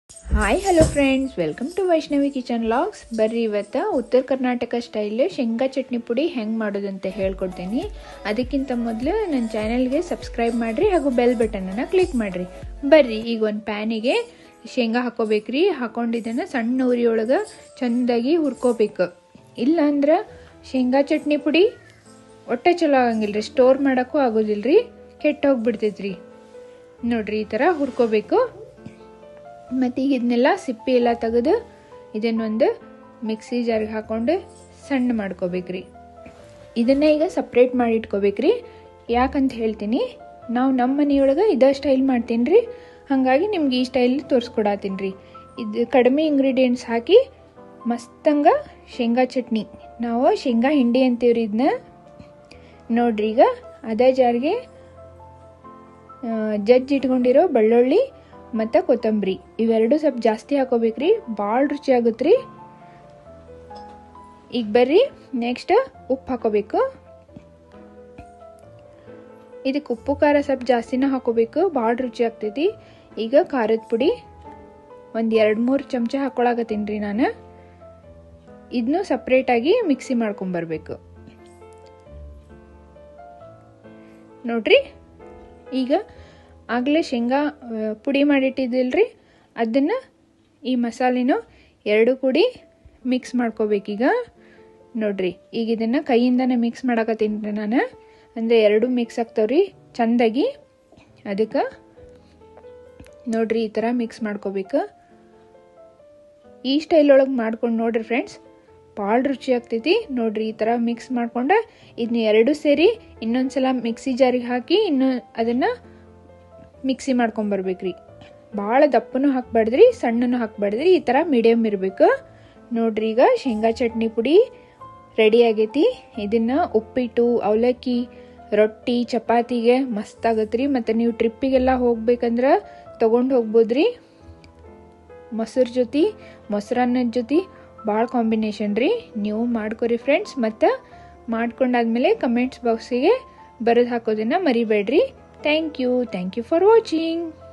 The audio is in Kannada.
hi hello friends welcome to Vaishnavi kitchen vlogs ಬರ್ರಿ ಇವತ್ತು ಉತ್ತರ ಕರ್ನಾಟಕ ಸ್ಟೈಲ್ ಶೇಂಗಾ ಚಟ್ನಿ ಪುಡಿ ಹೆಂಗೆ ಮಾಡೋದಂತ ಹೇಳ್ಕೊಡ್ತೀನಿ ಅದಕ್ಕಿಂತ ಮೊದಲು ನನ್ನ ಚಾನಲ್ಗೆ ಸಬ್ಸ್ಕ್ರೈಬ್ ಮಾಡಿರಿ ಹಾಗೂ ಬೆಲ್ ಬಟನನ್ನು ಕ್ಲಿಕ್ ಮಾಡಿರಿ ಬರ್ರಿ ಈಗ ಒಂದು ಪ್ಯಾನಿಗೆ ಶೇಂಗಾ ಹಾಕೋಬೇಕ್ರಿ ಹಾಕೊಂಡಿದ್ದನ್ನು ಸಣ್ಣ ಉರಿಯೊಳಗೆ ಚೆಂದಾಗಿ ಹುರ್ಕೋಬೇಕು ಇಲ್ಲಾಂದ್ರೆ ಶೇಂಗಾ ಚಟ್ನಿ ಪುಡಿ ಒಟ್ಟೆ ಚಲೋ ಆಗಂಗಿಲ್ಲ ರೀ ಸ್ಟೋರ್ ಮಾಡೋಕ್ಕೂ ಆಗೋದಿಲ್ಲ ರೀ ಕೆಟ್ಟ ಹೋಗ್ಬಿಡ್ತೈತ್ರಿ ನೋಡ್ರಿ ಈ ಥರ ಹುರ್ಕೋಬೇಕು ಮತ್ತು ಈಗ ಇದನ್ನೆಲ್ಲ ಸಿಪ್ಪಿ ಎಲ್ಲ ತೆಗೆದು ಇದನ್ನೊಂದು ಮಿಕ್ಸಿ ಜಾರಿಗೆ ಹಾಕ್ಕೊಂಡು ಸಣ್ಣ ಮಾಡ್ಕೋಬೇಕ್ರಿ ಇದನ್ನು ಈಗ ಸಪ್ರೇಟ್ ಮಾಡಿ ಇಟ್ಕೋಬೇಕ್ರಿ ಯಾಕಂತ ಹೇಳ್ತೀನಿ ನಾವು ನಮ್ಮ ಮನೆಯೊಳಗೆ ಇದೇ ಸ್ಟೈಲ್ ಮಾಡ್ತೀನಿ ರೀ ಹಾಗಾಗಿ ನಿಮ್ಗೆ ಈ ಸ್ಟೈಲ್ ತೋರಿಸ್ಕೊಡತ್ತೀನಿ ರೀ ಇದು ಕಡಿಮೆ ಇಂಗ್ರೀಡಿಯೆಂಟ್ಸ್ ಹಾಕಿ ಮಸ್ತಂಗ ಶೇಂಗಾ ಚಟ್ನಿ ನಾವು ಶೇಂಗಾ ಹಿಂಡಿ ಅಂತೀವ್ರಿ ಇದನ್ನ ನೋಡ್ರಿ ಈಗ ಅದೇ ಜಾರಿಗೆ ಜಜ್ಜಿ ಇಟ್ಕೊಂಡಿರೋ ಬೆಳ್ಳುಳ್ಳಿ ಮತ್ತು ಕೊತ್ತಂಬರಿ ಇವೆರಡು ಸ್ವಲ್ಪ ಜಾಸ್ತಿ ಹಾಕೋಬೇಕ್ರಿ ಭಾಳ ರುಚಿ ಆಗುತ್ತೆ ರೀ ಈಗ ಬರ್ರಿ ನೆಕ್ಸ್ಟ್ ಉಪ್ಪು ಹಾಕೋಬೇಕು ಇದಕ್ಕೆ ಉಪ್ಪು ಖಾರ ಸ್ವಲ್ಪ ಜಾಸ್ತಿನ ಹಾಕೋಬೇಕು ಭಾಳ ರುಚಿ ಆಗ್ತೈತಿ ಈಗ ಖಾರದ ಪುಡಿ ಒಂದು ಎರಡು ಮೂರು ಚಮಚ ಹಾಕೊಳಕತ್ತೀನಿ ರೀ ನಾನು ಇದನ್ನು ಸಪ್ರೇಟಾಗಿ ಮಿಕ್ಸಿ ಮಾಡ್ಕೊಂಬರ್ಬೇಕು ನೋಡ್ರಿ ಈಗ ಆಗಲೇ ಶೇಂಗಾ ಪುಡಿ ಮಾಡಿಟ್ಟಿದ್ದಿಲ್ರಿ ಅದನ್ನು ಈ ಮಸಾಲೆನೂ ಎರಡು ಕೂಡಿ ಮಿಕ್ಸ್ ಮಾಡ್ಕೋಬೇಕೀಗ ನೋಡ್ರಿ ಈಗ ಇದನ್ನು ಕೈಯಿಂದನೇ ಮಿಕ್ಸ್ ಮಾಡಕತ್ತೀನಿ ರೀ ನಾನು ಅಂದರೆ ಎರಡು ಮಿಕ್ಸ್ ಆಗ್ತಾವ್ರಿ ಚೆಂದಾಗಿ ಅದಕ್ಕೆ ನೋಡ್ರಿ ಈ ಥರ ಮಿಕ್ಸ್ ಮಾಡ್ಕೋಬೇಕು ಈ ಸ್ಟೈಲ್ ಒಳಗೆ ಮಾಡ್ಕೊಂಡು ನೋಡ್ರಿ ಫ್ರೆಂಡ್ಸ್ ಭಾಳ ರುಚಿ ಆಗ್ತೈತಿ ನೋಡ್ರಿ ಈ ಥರ ಮಿಕ್ಸ್ ಮಾಡ್ಕೊಂಡು ಇದನ್ನ ಎರಡು ಸೇರಿ ಇನ್ನೊಂದ್ಸಲ ಮಿಕ್ಸಿ ಜಾರಿಗೆ ಹಾಕಿ ಇನ್ನು ಅದನ್ನು ಮಿಕ್ಸಿ ಮಾಡ್ಕೊಂಬರ್ಬೇಕ್ರಿ ಭಾಳ ದಪ್ಪನೂ ಹಾಕ್ಬಾರ್ದ್ರಿ ಸಣ್ಣನೂ ಹಾಕ್ಬಾರ್ದ್ರಿ ಈ ಥರ ಮೀಡಿಯಮ್ ಇರಬೇಕು ನೋಡ್ರಿ ಈಗ ಶೇಂಗಾ ಚಟ್ನಿ ಪುಡಿ ರೆಡಿ ಆಗೈತಿ ಇದನ್ನು ಉಪ್ಪಿಟ್ಟು ಅವಲಕ್ಕಿ ರೊಟ್ಟಿ ಚಪಾತಿಗೆ ಮಸ್ತ್ ಆಗತ್ರಿ ಮತ್ತು ನೀವು ಟ್ರಿಪ್ಪಿಗೆಲ್ಲ ಹೋಗ್ಬೇಕಂದ್ರೆ ತೊಗೊಂಡು ಹೋಗ್ಬೋದ್ರಿ ಮೊಸರು ಜೊತೆ ಮೊಸರನ್ನದ ಜೊತೆ ಭಾಳ ಕಾಂಬಿನೇಷನ್ ರೀ ನೀವು ಮಾಡ್ಕೊರಿ ಫ್ರೆಂಡ್ಸ್ ಮತ್ತು ಮಾಡ್ಕೊಂಡಾದ್ಮೇಲೆ ಕಮೆಂಟ್ಸ್ ಬಾಕ್ಸಿಗೆ ಬರೆದು ಹಾಕೋದನ್ನು ಮರಿಬೇಡ್ರಿ thank you thank you for watching